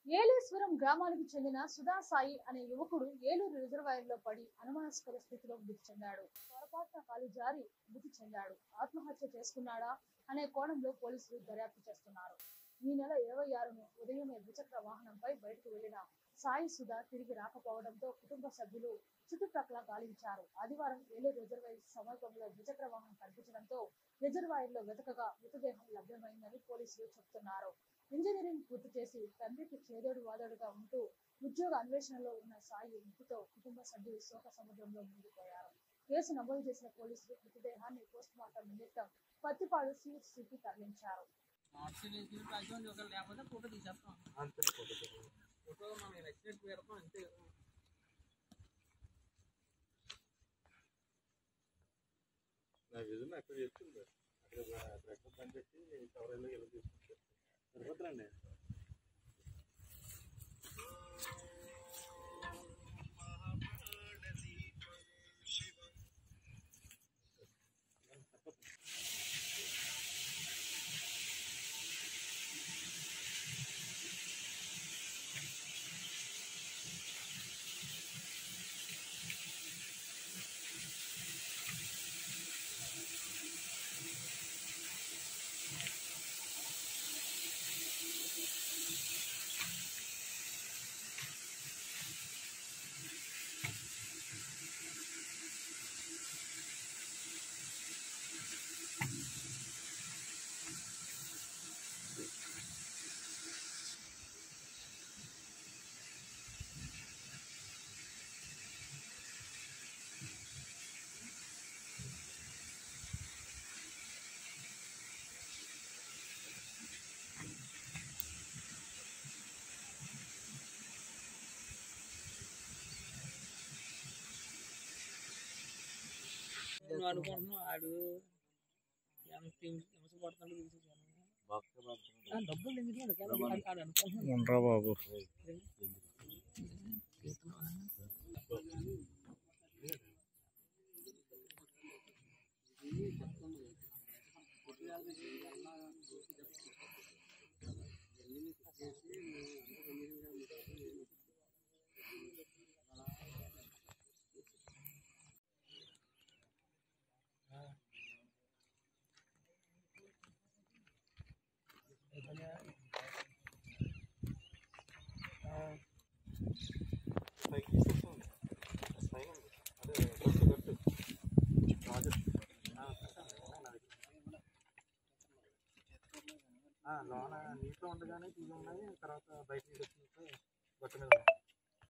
ఏలేశ్వరం గ్రామానికి చెందిన సుధా సాయి అనే యువకుడు ఏలూరు రిజర్వాయర్ లో పడి అనుమానాస్పద స్థితిలో మృతి చెందాడు పొరపాటున కాలు జారి మృతి చెందాడు ఆత్మహత్య చేసుకున్నాడా అనే కోణంలో పోలీసులు దర్యాప్తు చేస్తున్నారు ఈ నెల ఇరవై ఆరును ఉదయమే ద్విచక్ర వాహనంపై బయటకు వెళ్లిన సాయి సుధా తిరిగి రాకపోవడంతో కుటుంబ సభ్యులు చుట్టుప్రక్కల గాలించారు ఆదివారం ఏలూరు రిజర్వాయర్ సమీపంలో ద్విచక్ర వాహనం కనిపించడంతో రిజర్వాయర్ లో వెతకగా మృతదేహం లభ్యమైందని పోలీసులు చెబుతున్నారు ఇంజనీరింగ్ పూర్తి చేసి తండ్రికి చేదోడు వాదోడుగా ఉంటూ ఉద్యోగ అన్వేషణలో ఉన్న సాయి మృతితో కుటుంబ సభ్యులు శోక సముద్రంలో మునిగిపోయారు కేసు నమోదు చేసిన పోలీసులు మృతదేహాన్ని పోస్ట్ మార్టం నిమిత్తం పత్తిపాడు సిహెచ్సికి తరలించారు మార్చిల్ వేసినట్టు అటువంటి ఒకరు లేకపోతే ఫోటో తీసేస్తాం ఫోటో మనం నచ్చినట్టు పెడతాం అంతే కదా నా విజన్ అక్కడ చెప్తుంది అక్కడ అక్కడ పని పెట్టి కవరేలో ఎలా తీసుకుంటారు సరిపోతుందండి నువ్వు అనుకుంటున్నావు ఆడు ఎంత హింస పడుతుందో తెలుసు ఆ, డబ్బులు ఎందుకు ఇవ్వడు? కదా ఆడు- ఆడు అనుకుంటున్నాడు. ఉండరా బాబు తీస్తున్నావా? పైకి తీసుకొస్తుంది పైన ఉంది అదే గట్టు గట్టు ప్రాజెక్ట్ లోన నీటిలో ఉండగానే తీగి ఉన్నాయి తర్వాత బయట నుంచి వచ్చింది